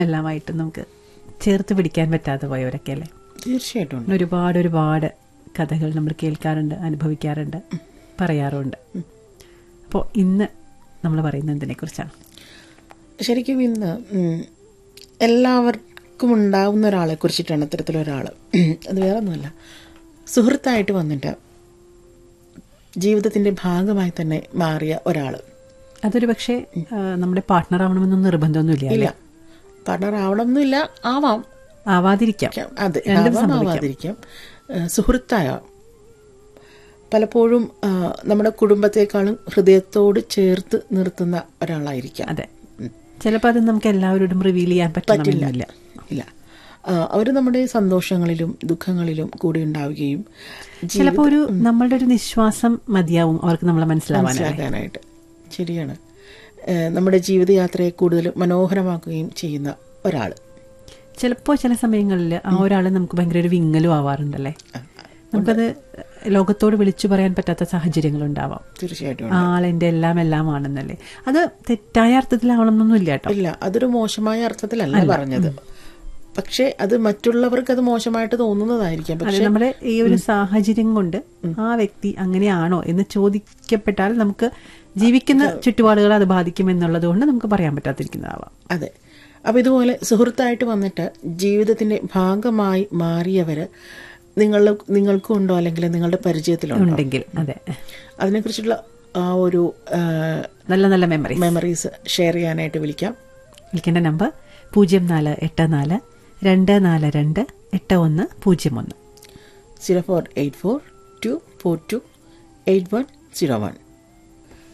എല്ലാമായിട്ട് നമുക്ക് ചേർത്ത് പിടിക്കാൻ പറ്റാതെ പോയവരൊക്കെ അല്ലേ തീർച്ചയായിട്ടും ഉണ്ട്. ഒരുപാട് ഒരുപാട് കഥകൾ നമ്മൾ കേൾക്കാറുണ്ട് അനുഭവിക്കാറുണ്ട് പറയാറുണ്ട് അപ്പോൾ ഇന്ന് നമ്മൾ പറയുന്നത് എന്തിനെ കുറിച്ചാണ് ശരിക്കും ഇന്ന് ഉം, എല്ലാവർക്കും ഉണ്ടാവുന്ന ഒരാളെ കുറിച്ചിട്ടാണ് ഇത്തരത്തിലൊരാൾ അത് വേറെ ഒന്നുമല്ല സുഹൃത്തായിട്ട് വന്നിട്ട് ജീവിതത്തിന്റെ ഭാഗമായി തന്നെ മാറിയ ഒരാൾ അതൊരു പക്ഷേ ആ, നമ്മുടെ പാർട്ട്ണർ ആവണമെന്നൊന്നും നിർബന്ധമൊന്നുമില്ല ഇല്ല അല്ലേ പാർട്ണർ ആവണമെന്നില്ല ആവാം ആവാതിരിക്കാം അതെ രണ്ടും ആവാം, ആവാതിരിക്കാം ഏഹ് സുഹൃത്തായാം പലപ്പോഴും ആ, നമ്മുടെ കുടുംബത്തെക്കാളും ഹൃദയത്തോട് ചേർത്ത് നിർത്തുന്ന ഒരാളായിരിക്കാം അതെ ചിലപ്പോൾ അത് നമുക്ക് എല്ലാവരോടും റിവീൽ ചെയ്യാൻ പറ്റില്ല ഇല്ല അവർ നമ്മുടെ സന്തോഷങ്ങളിലും ദുഃഖങ്ങളിലും കൂടെ ഉണ്ടാവുകയും ചിലപ്പോൾ ഒരു നമ്മളുടെ ഒരു നിശ്വാസം മതിയാവും അവർക്ക് നമ്മളെ മനസ്സിലാവാൻ മനസ്സിലാക്കാനായിട്ട് ശരിയാണ് ഏഹ് നമ്മുടെ ജീവിതയാത്രയെ കൂടുതൽ മനോഹരമാക്കുകയും ചെയ്യുന്ന ഒരാൾ ചിലപ്പോൾ ചില സമയങ്ങളിൽ ആ ഒരാൾ നമുക്ക് ഭയങ്കര ഒരു വിങ്ങലും ആവാറുണ്ടല്ലേ നമുക്കത് ലോകത്തോട് വിളിച്ചു പറയാൻ പറ്റാത്ത സാഹചര്യങ്ങൾ ഉണ്ടാവാം തീർച്ചയായിട്ടും ആ ആളെന്റെ എല്ലാം എല്ലാം ആണെന്നല്ലേ അത് തെറ്റായ അർത്ഥത്തിലാവണമെന്നൊന്നും ഇല്ല കേട്ടോ ഇല്ല അതൊരു മോശമായ അർത്ഥത്തിലല്ല പറഞ്ഞത് പക്ഷേ അത് മറ്റുള്ളവർക്ക് അത് മോശമായിട്ട് തോന്നുന്നതായിരിക്കാം അത് പക്ഷെ നമ്മുടെ ഈ ഒരു സാഹചര്യം കൊണ്ട് ആ വ്യക്തി അങ്ങനെയാണോ എന്ന് ചോദിക്കപ്പെട്ടാൽ നമുക്ക് ജീവിക്കുന്ന ചുറ്റുപാടുകളെ അത് ബാധിക്കും എന്നുള്ളത് കൊണ്ട് നമുക്ക് പറയാൻ പറ്റാതിരിക്കുന്നതാവാം അതെ അപ്പൊ ഇതുപോലെ സുഹൃത്തായിട്ട് വന്നിട്ട് ജീവിതത്തിന്റെ ഭാഗമായി മാറിയവര് നിങ്ങൾ നിങ്ങൾക്കും ഉണ്ടോ അല്ലെങ്കിൽ നിങ്ങളുടെ പരിചയത്തിലുണ്ടോ ഉണ്ടെങ്കിൽ അതെ അതിനെക്കുറിച്ചുള്ള ആ ഒരു നല്ല നല്ല മെമ്മറി മെമ്മറീസ് ഷെയർ ചെയ്യാനായിട്ട് വിളിക്കാം വിളിക്കേണ്ട നമ്പർ പൂജ്യം നാല് എട്ട് നാല് രണ്ട് നാല് രണ്ട് എട്ട് ഒന്ന് പൂജ്യം ഒന്ന് zero four eight four two four two eight one zero one